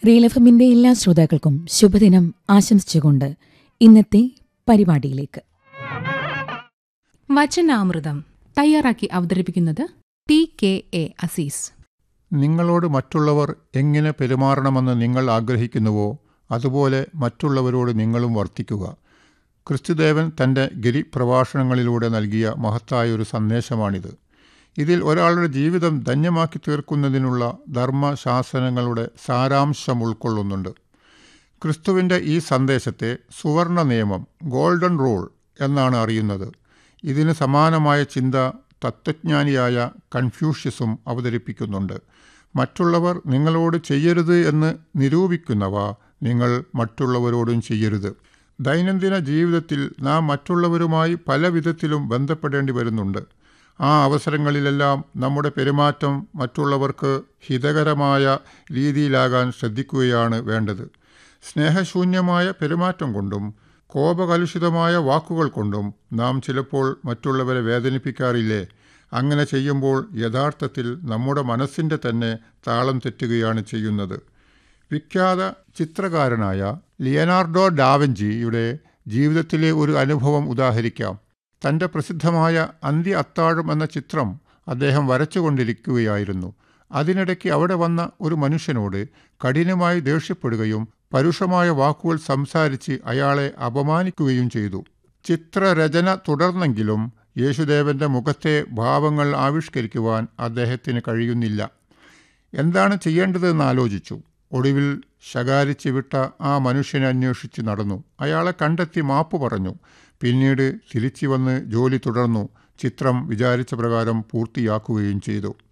real F എമ്മിന്റെ എല്ലാ ശ്രോതാക്കൾക്കും ശുഭദിനം ആശംസിച്ചുകൊണ്ട് ഇന്നത്തെ പരിപാടിയിലേക്ക് വചനാമൃതം തയ്യാറാക്കി അവതരിപ്പിക്കുന്നത് ടി കെ എ അസീസ് നിങ്ങളോട് മറ്റുള്ളവർ എങ്ങനെ പെരുമാറണമെന്ന് നിങ്ങൾ ആഗ്രഹിക്കുന്നുവോ അതുപോലെ മറ്റുള്ളവരോട് നിങ്ങളും വർത്തിക്കുക ക്രിസ്തുദേവൻ തൻ്റെ ഗിരിപ്രഭാഷണങ്ങളിലൂടെ നൽകിയ മഹത്തായ ഒരു സന്ദേശമാണിത് ഇതിൽ ഒരാളുടെ ജീവിതം ധന്യമാക്കി തീർക്കുന്നതിനുള്ള ധർമ്മശാസനങ്ങളുടെ സാരാംശം ഉൾക്കൊള്ളുന്നുണ്ട് ക്രിസ്തുവിൻ്റെ ഈ സന്ദേശത്തെ സുവർണ നിയമം ഗോൾഡൻ റൂൾ എന്നാണ് അറിയുന്നത് ഇതിന് സമാനമായ ചിന്ത തത്വജ്ഞാനിയായ കൺഫ്യൂഷ്യസും അവതരിപ്പിക്കുന്നുണ്ട് മറ്റുള്ളവർ നിങ്ങളോട് ചെയ്യരുത് എന്ന് നിരൂപിക്കുന്നവ നിങ്ങൾ മറ്റുള്ളവരോടും ചെയ്യരുത് ദൈനംദിന ജീവിതത്തിൽ നാം മറ്റുള്ളവരുമായി പല വിധത്തിലും ബന്ധപ്പെടേണ്ടി വരുന്നുണ്ട് ആ അവസരങ്ങളിലെല്ലാം നമ്മുടെ പെരുമാറ്റം മറ്റുള്ളവർക്ക് ഹിതകരമായ രീതിയിലാകാൻ ശ്രദ്ധിക്കുകയാണ് വേണ്ടത് സ്നേഹശൂന്യമായ പെരുമാറ്റം കൊണ്ടും കോപകലുഷിതമായ വാക്കുകൾ കൊണ്ടും നാം ചിലപ്പോൾ മറ്റുള്ളവരെ വേദനിപ്പിക്കാറില്ലേ അങ്ങനെ ചെയ്യുമ്പോൾ യഥാർത്ഥത്തിൽ നമ്മുടെ മനസ്സിൻ്റെ തന്നെ താളം തെറ്റുകയാണ് ചെയ്യുന്നത് വിഖ്യാത ചിത്രകാരനായ ലിയനാർഡോ ഡാവഞ്ചിയുടെ ജീവിതത്തിലെ ഒരു അനുഭവം ഉദാഹരിക്കാം തൻ്റെ പ്രസിദ്ധമായ അന്ത്യ അത്താഴം എന്ന ചിത്രം അദ്ദേഹം വരച്ചുകൊണ്ടിരിക്കുകയായിരുന്നു അതിനിടയ്ക്ക് അവിടെ വന്ന ഒരു മനുഷ്യനോട് കഠിനമായി ദേഷ്യപ്പെടുകയും പരുഷമായ വാക്കുകൾ സംസാരിച്ച് അയാളെ അപമാനിക്കുകയും ചെയ്തു ചിത്രരചന തുടർന്നെങ്കിലും യേശുദേവന്റെ മുഖത്തെ ഭാവങ്ങൾ ആവിഷ്കരിക്കുവാൻ അദ്ദേഹത്തിന് കഴിയുന്നില്ല എന്താണ് ചെയ്യേണ്ടതെന്ന് ആലോചിച്ചു ഒടുവിൽ ശകാരിച്ച് വിട്ട ആ മനുഷ്യനെ അന്വേഷിച്ച് നടന്നു അയാളെ കണ്ടെത്തി മാപ്പ് പറഞ്ഞു പിന്നീട് തിരിച്ചു വന്ന് ജോലി തുടർന്നു ചിത്രം വിചാരിച്ച പ്രകാരം പൂർത്തിയാക്കുകയും ചെയ്തു